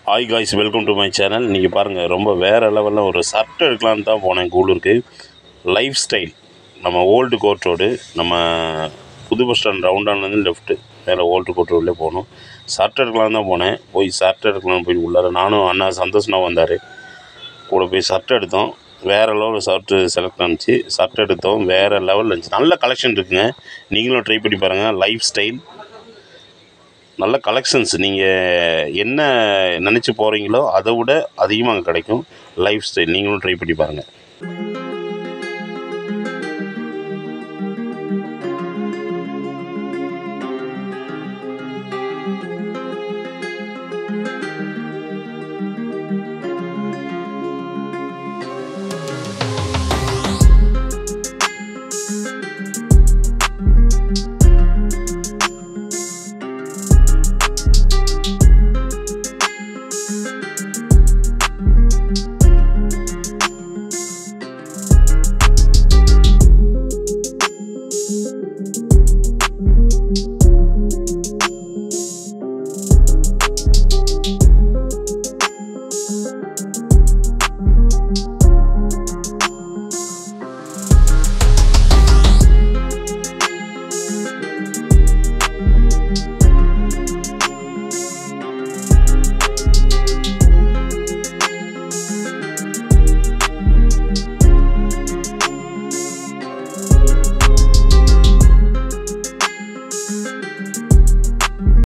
hi guys welcome to my channel இன்றைக்கி பாருங்கள் ரொம்ப வேறு லெவலில் ஒரு சட்டை எடுக்கலான்னு தான் போனேன் கூலூருக்கு லைஃப் ஸ்டைல் நம்ம ஓல்டு கோட் ரோடு நம்ம புது பஸ் ஸ்டாண்ட் ரவுண்டான்லேருந்து லெஃப்ட்டு மேலே ஓல்டு கோட் ரோட்லேயே போகணும் சட்டை எடுக்கலான்னு தான் போனேன் போய் சட்டை எடுக்கலாம்னு போய் உள்ளார நானும் அண்ணா சந்தோஷமாக வந்தார் கூட போய் சட்டை எடுத்தோம் வேறு லெவலில் ஷர்ட்டு செலக்ட் ஆனிச்சு சட்டை எடுத்தோம் வேறு லெவலில் இருந்துச்சு நல்ல கலெக்ஷன் இருக்குங்க நீங்களும் ட்ரை பண்ணி பாருங்கள் லைஃப் ஸ்டைல் நல்ல கலெக்ஷன்ஸ் நீங்கள் என்ன நினச்சி போகிறீங்களோ அதை விட அதிகமாக அங்கே கிடைக்கும் லைஃப் ஸ்டைல் நீங்களும் ட்ரை பண்ணி பாருங்கள்